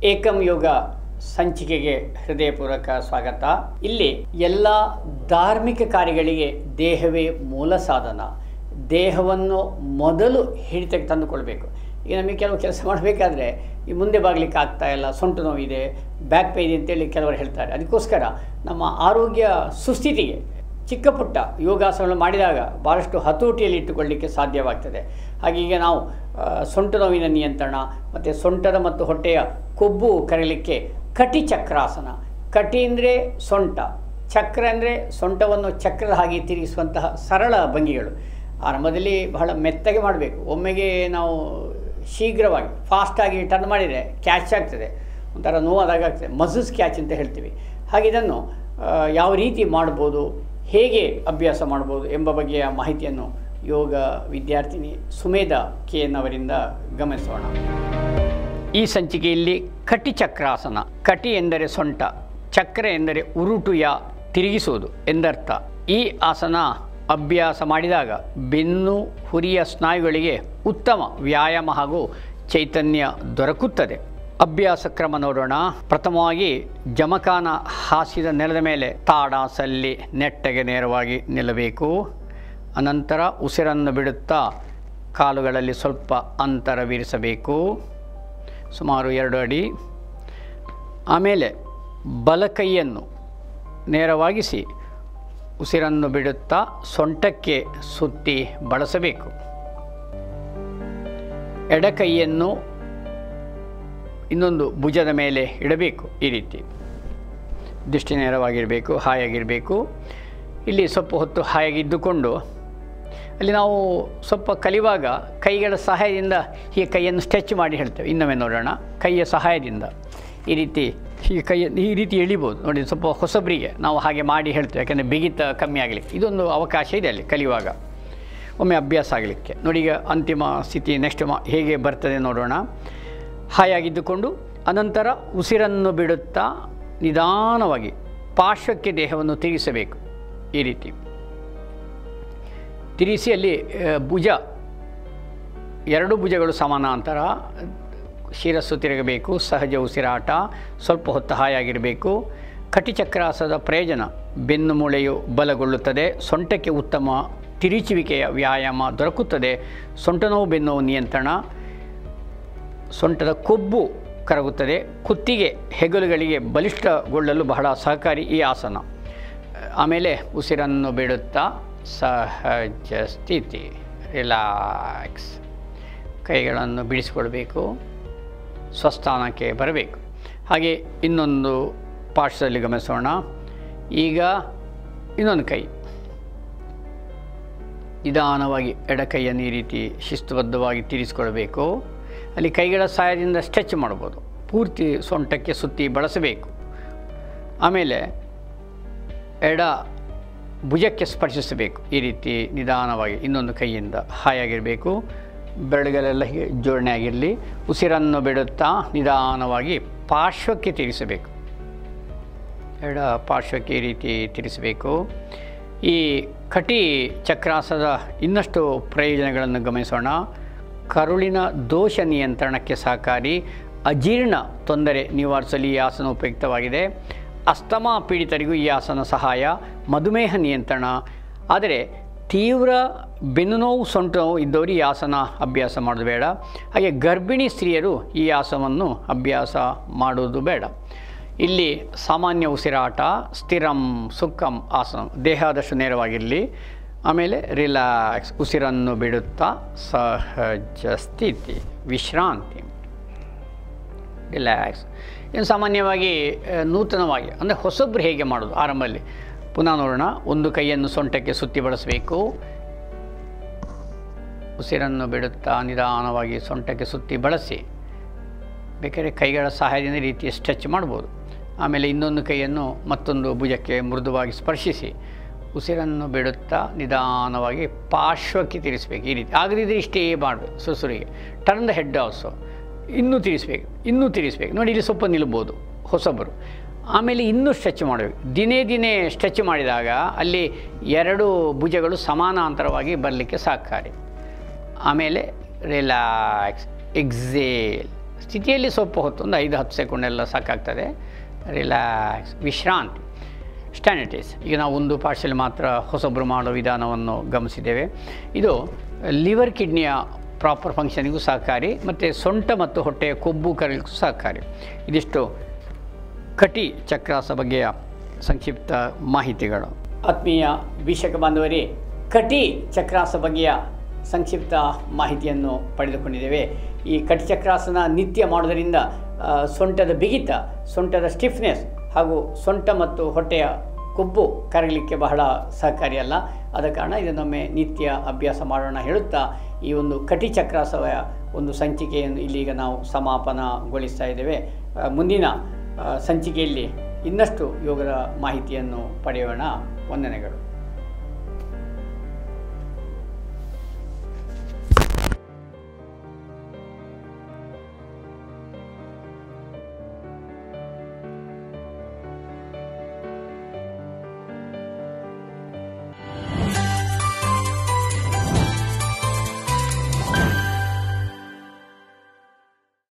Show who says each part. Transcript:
Speaker 1: ಏಕಂ ಯೋಗ ಸಂಚಿಕೆಗೆ ಹೃದಯಪೂರ್ವಕ ಸ್ವಾಗತ ಇಲ್ಲಿ ಎಲ್ಲ ಧಾರ್ಮಿಕ ಕಾರ್ಯಗಳಿಗೆ ದೇಹವೇ ಮೂಲ ಸಾಧನ ದೇಹವನ್ನು ಮೊದಲು ಹಿಡಿತಕ್ಕೆ ತಂದುಕೊಳ್ಬೇಕು ಈಗ ನಮಗೆ ಕೆಲವು ಕೆಲಸ ಮಾಡಬೇಕಾದ್ರೆ ಈ ಮುಂದೆ ಬಾಗ್ಲಿಕ್ಕೆ ಆಗ್ತಾ ಇಲ್ಲ ಸೊಂಟು ನೋವಿದೆ ಬ್ಯಾಕ್ ಪೇನ್ ಇದೆ ಅಂತೇಳಿ ಕೆಲವರು ಹೇಳ್ತಾರೆ ಅದಕ್ಕೋಸ್ಕರ ನಮ್ಮ ಆರೋಗ್ಯ ಸುಸ್ಥಿತಿಗೆ ಚಿಕ್ಕ ಪುಟ್ಟ ಯೋಗಾಸನಗಳು ಮಾಡಿದಾಗ ಭಾಳಷ್ಟು ಹತೋಟಿಯಲ್ಲಿ ಇಟ್ಟುಕೊಳ್ಳಿಕ್ಕೆ ಸಾಧ್ಯವಾಗ್ತದೆ ಹಾಗೆ ಈಗ ನಾವು ಆ, ಸೊಂಟು ನೋವಿನ ನಿಯಂತ್ರಣ ಮತ್ತು ಸೊಂಟದ ಮತ್ತು ಹೊಟ್ಟೆಯ ಕೊಬ್ಬು ಕರಗಲಿಕ್ಕೆ ಕಟಿ ಚಕ್ರಾಸನ ಕಟಿ ಅಂದರೆ ಸೊಂಟ ಚಕ್ರ ಅಂದರೆ ಸೊಂಟವನ್ನು ಚಕ್ರದ ಹಾಗೆ ತಿರುಗಿಸುವಂತಹ ಸರಳ ಭಂಗಿಗಳು ಆರಂಭದಲ್ಲಿ ಬಹಳ ಮೆತ್ತಗೆ ಮಾಡಬೇಕು ಒಮ್ಮೆಗೆ ನಾವು ಶೀಘ್ರವಾಗಿ ಫಾಸ್ಟಾಗಿ ಟರ್ನ್ ಮಾಡಿದರೆ ಕ್ಯಾಚ್ ಆಗ್ತದೆ ಒಂಥರ ನೋವಾದಾಗ ಆಗ್ತದೆ ಮಸಲ್ಸ್ ಕ್ಯಾಚ್ ಅಂತ ಹೇಳ್ತೀವಿ ಹಾಗೆ ಇದನ್ನು ಆ, ಯಾವ ರೀತಿ ಮಾಡ್ಬೋದು ಹೇಗೆ ಅಭ್ಯಾಸ ಮಾಡ್ಬೋದು ಎಂಬ ಬಗೆಯ ಮಾಹಿತಿಯನ್ನು ಯೋಗ ವಿದ್ಯಾರ್ಥಿನಿ ಸುಮೇಧ ಕೆ ಎನ್ ಅವರಿಂದ ಗಮನಿಸೋಣ ಈ ಸಂಚಿಕೆಯಲ್ಲಿ ಕಟಿ ಚಕ್ರಾಸನ ಕಟಿ ಎಂದರೆ ಸೊಂಟ ಚಕ್ರ ಎಂದರೆ ಉರುಟು ಯಾ ತಿರುಗಿಸುವುದು ಎಂದರ್ಥ ಈ ಆಸನ ಅಭ್ಯಾಸ ಮಾಡಿದಾಗ ಬೆನ್ನು ಹುರಿಯ ಸ್ನಾಯುಗಳಿಗೆ ಉತ್ತಮ ವ್ಯಾಯಾಮ ಹಾಗೂ ಚೈತನ್ಯ ದೊರಕುತ್ತದೆ ಅಭ್ಯಾಸ ಕ್ರಮ ನೋಡೋಣ ಪ್ರಥಮವಾಗಿ ಜಮಖಾನ ಹಾಸಿದ ನೆಲದ ಮೇಲೆ ತಾಡಾಸಲ್ಲಿ ನೆಟ್ಟಗೆ ನೇರವಾಗಿ ನಿಲ್ಲಬೇಕು ಅನಂತರ ಉಸಿರನ್ನು ಬಿಡುತ್ತಾ ಕಾಲುಗಳಲ್ಲಿ ಸ್ವಲ್ಪ ಅಂತರವಿರಿಸಬೇಕು ಸುಮಾರು ಎರಡು ಅಡಿ ಆಮೇಲೆ ಬಲಕೈಯನ್ನು ನೇರವಾಗಿಸಿ ಉಸಿರನ್ನು ಬಿಡುತ್ತಾ ಸೊಂಟಕ್ಕೆ ಸುತ್ತಿ ಬಳಸಬೇಕು ಎಡಕೈಯನ್ನು ಇನ್ನೊಂದು ಭುಜದ ಮೇಲೆ ಇಡಬೇಕು ಈ ರೀತಿ ದೃಷ್ಟಿ ನೇರವಾಗಿರಬೇಕು ಹಾಯಾಗಿರಬೇಕು ಇಲ್ಲಿ ಸ್ವಲ್ಪ ಹೊತ್ತು ಹಾಯಾಗಿದ್ದುಕೊಂಡು ಅಲ್ಲಿ ನಾವು ಸ್ವಲ್ಪ ಕಲಿಯುವಾಗ ಕೈಗಳ ಸಹಾಯದಿಂದ ಈ ಕೈಯನ್ನು ಸ್ಟ್ರೆಚ್ ಮಾಡಿ ಹೇಳ್ತೇವೆ ಇನ್ನೊಮ್ಮೆ ನೋಡೋಣ ಕೈಯ ಸಹಾಯದಿಂದ ಈ ರೀತಿ ಈ ಕೈಯನ್ನು ಈ ರೀತಿ ಎಳಿಬೋದು ನೋಡಿ ಸ್ವಲ್ಪ ಹೊಸಬರಿಗೆ ನಾವು ಹಾಗೆ ಮಾಡಿ ಹೇಳ್ತೇವೆ ಯಾಕೆಂದರೆ ಬಿಗಿತ ಕಮ್ಮಿ ಆಗಲಿಕ್ಕೆ ಇದೊಂದು ಅವಕಾಶ ಇದೆ ಅಲ್ಲಿ ಕಲಿಯುವಾಗ ಒಮ್ಮೆ ಅಭ್ಯಾಸ ಆಗಲಿಕ್ಕೆ ನೋಡಿ ಈಗ ಅಂತಿಮ ಸ್ಥಿತಿ ನೆಕ್ಸ್ಟ್ ಮಾ ಹೇಗೆ ಬರ್ತದೆ ನೋಡೋಣ ಹಾಯಾಗಿದ್ದುಕೊಂಡು ಅನಂತರ ಉಸಿರನ್ನು ಬಿಡುತ್ತಾ ನಿಧಾನವಾಗಿ ಪಾರ್ಶ್ವಕ್ಕೆ ದೇಹವನ್ನು ತಿರುಗಿಸಬೇಕು ಈ ರೀತಿ ತಿರುಗಿಸಿ ಅಲ್ಲಿ ಆ, ಭುಜ ಎರಡು ಭುಜಗಳು ಸಮಾನಾಂತರ ಶಿರಸ್ಸು ತಿರುಗಬೇಕು ಸಹಜ ಉಸಿರಾಟ ಸ್ವಲ್ಪ ಹೊತ್ತು ಹಾಯಾಗಿರಬೇಕು ಕಟಿಚಕ್ರಾಸದ ಪ್ರಯೋಜನ ಬೆನ್ನು ಮೂಳೆಯು ಬಲಗೊಳ್ಳುತ್ತದೆ ಸೊಂಟಕ್ಕೆ ಉತ್ತಮ ತಿರುಚುವಿಕೆಯ ವ್ಯಾಯಾಮ ದೊರಕುತ್ತದೆ ಸೊಂಟ ನೋವು ಬೆನ್ನು ನೋವು ನಿಯಂತ್ರಣ ಸೊಂಟದ ಕೊಬ್ಬು ಕರಗುತ್ತದೆ ಕುತ್ತಿಗೆ ಹೆಗಲುಗಳಿಗೆ ಬಲಿಷ್ಠಗೊಳ್ಳಲು ಬಹಳ ಸಹಕಾರಿ ಈ ಆಸನ ಆಮೇಲೆ ಉಸಿರನ್ನು ಬಿಡುತ್ತಾ ಸಹಜ ಸ್ಥಿತಿ ರಿಲ್ಯಾಕ್ಸ್ ಕೈಗಳನ್ನು ಬಿಡಿಸಿಕೊಳ್ಬೇಕು ಸ್ವಸ್ಥಾನಕ್ಕೆ ಬರಬೇಕು ಹಾಗೆ ಇನ್ನೊಂದು ಪಾರ್ಶ್ವದಲ್ಲಿ ಗಮನಿಸೋಣ ಈಗ ಇನ್ನೊಂದು ಕೈ ನಿಧಾನವಾಗಿ ಎಡಕೈಯನ್ನು ಈ ರೀತಿ ಶಿಸ್ತುಬದ್ಧವಾಗಿ ತಿರಿಸಿಕೊಳ್ಬೇಕು ಅಲ್ಲಿ ಕೈಗಳ ಸಹಾಯದಿಂದ ಸ್ಟ್ರೆಚ್ ಮಾಡ್ಬೋದು ಪೂರ್ತಿ ಸೊಂಟಕ್ಕೆ ಸುತ್ತಿ ಬಳಸಬೇಕು ಆಮೇಲೆ ಎಡ ಭುಜಕ್ಕೆ ಸ್ಪರ್ಶಿಸಬೇಕು ಈ ರೀತಿ ನಿಧಾನವಾಗಿ ಇನ್ನೊಂದು ಕೈಯಿಂದ ಹಾಯಾಗಿರಬೇಕು ಬೆರಳುಗಳೆಲ್ಲ ಹೀಗೆ ಜೋಡಣೆ ಆಗಿರಲಿ ಉಸಿರನ್ನು ಬಿಡುತ್ತಾ ನಿಧಾನವಾಗಿ ಪಾರ್ಶ್ವಕ್ಕೆ ತಿರುಗಿಸಬೇಕು ಎಡ ಪಾರ್ಶ್ವಕ್ಕೆ ಈ ರೀತಿ ತಿರುಗಿಸಬೇಕು ಈ ಕಟಿ ಚಕ್ರಾಸದ ಇನ್ನಷ್ಟು ಪ್ರಯೋಜನಗಳನ್ನು ಗಮನಿಸೋಣ ಕರುಳಿನ ದೋಷ ನಿಯಂತ್ರಣಕ್ಕೆ ಸಹಕಾರಿ ಅಜೀರ್ಣ ತೊಂದರೆ ನಿವಾರಿಸಲು ಈ ಆಸನ ಉಪಯುಕ್ತವಾಗಿದೆ ಅಸ್ತಮಾ ಪೀಡಿತರಿಗೂ ಈ ಆಸನ ಸಹಾಯ ಮಧುಮೇಹ ನಿಯಂತ್ರಣ ಆದರೆ ತೀವ್ರ ಬೆನ್ನು ನೋವು ಸೊಂಟು ನೋವು ಇದ್ದವರು ಈ ಆಸನ ಅಭ್ಯಾಸ ಮಾಡೋದು ಬೇಡ ಹಾಗೆ ಗರ್ಭಿಣಿ ಸ್ತ್ರೀಯರು ಈ ಆಸನವನ್ನು ಅಭ್ಯಾಸ ಮಾಡುವುದು ಬೇಡ ಇಲ್ಲಿ ಸಾಮಾನ್ಯ ಉಸಿರಾಟ ಸ್ಥಿರಂ ಸುಖಂ ಆಸನ ದೇಹ ಆದಷ್ಟು ನೇರವಾಗಿರಲಿ ಆಮೇಲೆ ರಿಲ್ಯಾಕ್ಸ್ ಉಸಿರನ್ನು ಬಿಡುತ್ತಾ ಸಹಜ ಸ್ಥಿತಿ ವಿಶ್ರಾಂತಿ ರಿಲ್ಯಾಕ್ಸ್ ಇನ್ನು ಸಾಮಾನ್ಯವಾಗಿ ಆ, ನೂತನವಾಗಿ ಅಂದರೆ ಹೊಸಬ್ರು ಹೇಗೆ ಮಾಡೋದು ಆರಂಭದಲ್ಲಿ ಪುನಃ ನೋಡೋಣ ಒಂದು ಕೈಯನ್ನು ಸೊಂಟಕ್ಕೆ ಸುತ್ತಿ ಬಳಸಬೇಕು ಉಸಿರನ್ನು ಬಿಡುತ್ತಾ ನಿಧಾನವಾಗಿ ಸೊಂಟಕ್ಕೆ ಸುತ್ತಿ ಬಳಸಿ ಬೇಕಾದ್ರೆ ಕೈಗಳ ಸಹಾಯದಿಂದ ಈ ರೀತಿ ಸ್ಟ್ರೆಚ್ ಮಾಡ್ಬೋದು ಆಮೇಲೆ ಇನ್ನೊಂದು ಕೈಯನ್ನು ಮತ್ತೊಂದು ಭುಜಕ್ಕೆ ಮೃದುವಾಗಿ ಸ್ಪರ್ಶಿಸಿ ಉಸಿರನ್ನು ಬಿಡುತ್ತಾ ನಿಧಾನವಾಗಿ ಪಾರ್ಶ್ವಕ್ಕೆ ತಿರುಗಿಸ್ಬೇಕು ಈ ರೀತಿ ಆಗದಿದ್ದರೆ ಇಷ್ಟೇ ಮಾಡಬೇಕು ಸುಸುರಿಗೆ ಟರ್ನ್ ದ ಹೆಡ್ ಆಲ್ಸೋ ಇನ್ನೂ ತಿರುಗಿಸ್ಬೇಕು ಇನ್ನೂ ತಿರುಗಿಸ್ಬೇಕು ನೋಡಿ ಇಲ್ಲಿ ಸ್ವಲ್ಪ ನಿಲ್ಬೋದು ಹೊಸಬರು ಆಮೇಲೆ ಇನ್ನೂ ಸ್ಟ್ರೆಚ್ ಮಾಡಬೇಕು ದಿನೇ ದಿನೇ ಸ್ಟ್ರೆಚ್ ಮಾಡಿದಾಗ ಅಲ್ಲಿ ಎರಡು ಭುಜಗಳು ಸಮಾನಾಂತರವಾಗಿ ಬರಲಿಕ್ಕೆ ಸಹಕಾರಿ ಆಮೇಲೆ ರಿಲ್ಯಾಕ್ಸ್ ಎಕ್ಸೇಲ್ ಸ್ಥಿತಿಯಲ್ಲಿ ಸ್ವಲ್ಪ ಹೊತ್ತು ಒಂದು ಐದು ಹತ್ತು ಸೆಕೆಂಡ್ ಎಲ್ಲ ಸಾಕಾಗ್ತದೆ ರಿಲ್ಯಾಕ್ಸ್ ವಿಶ್ರಾಂತಿ ಸ್ಟ್ಯಾನಿಟೈಸ್ ಈಗ ನಾವು ಒಂದು ಪಾರ್ಷಲ್ ಮಾತ್ರ ಹೊಸೊಬ್ಬರು ಮಾಡೋ ವಿಧಾನವನ್ನು ಗಮನಿಸಿದ್ದೇವೆ ಇದು ಲಿವರ್ ಕಿಡ್ನಿಯ ಪ್ರಾಪರ್ ಫಂಕ್ಷನಿಗೂ ಸಹಕಾರಿ ಮತ್ತು ಸೊಂಟ ಮತ್ತು ಹೊಟ್ಟೆಯ ಕೊಬ್ಬು ಕರಲಿಕ್ಕೂ ಸಹಕಾರಿ ಇದಿಷ್ಟು ಕಟಿ ಚಕ್ರಾಸ ಬಗ್ಗೆಯ ಸಂಕ್ಷಿಪ್ತ ಮಾಹಿತಿಗಳು ಆತ್ಮೀಯ ವೀಕ್ಷಕ ಬಾಂಧವರೇ ಕಟಿ ಚಕ್ರಾಸ ಬಗ್ಗೆಯ ಸಂಕ್ಷಿಪ್ತ ಮಾಹಿತಿಯನ್ನು ಪಡೆದುಕೊಂಡಿದ್ದೇವೆ ಈ ಕಟಿ ಚಕ್ರಾಸನ ನಿತ್ಯ ಮಾಡೋದರಿಂದ ಆ, ಸೊಂಟದ ಬಿಗಿತ ಸೊಂಟದ ಸ್ಟಿಫ್ನೆಸ್ ಹಾಗೂ ಸೊಂಟ ಮತ್ತು ಹೊಟ್ಟೆಯ ಕೊಬ್ಬು ಕರಗಲಿಕ್ಕೆ ಬಹಳ ಸಹಕಾರಿಯಲ್ಲ ಆದ ಕಾರಣ ಇದನ್ನೊಮ್ಮೆ ನಿತ್ಯ ಅಭ್ಯಾಸ ಮಾಡೋಣ ಹೇಳುತ್ತಾ ಈ ಒಂದು ಕಟಿ ಚಕ್ರಾಸವ ಒಂದು ಸಂಚಿಕೆಯನ್ನು ಇಲ್ಲಿಗ ನಾವು ಸಮಾಪನಗೊಳಿಸ್ತಾ ಇದ್ದೇವೆ ಆ, ಮುಂದಿನ ಆ, ಸಂಚಿಕೆಯಲ್ಲಿ ಇನ್ನಷ್ಟು ಯೋಗದ ಮಾಹಿತಿಯನ್ನು ಪಡೆಯೋಣ ವಂದನೆಗಳು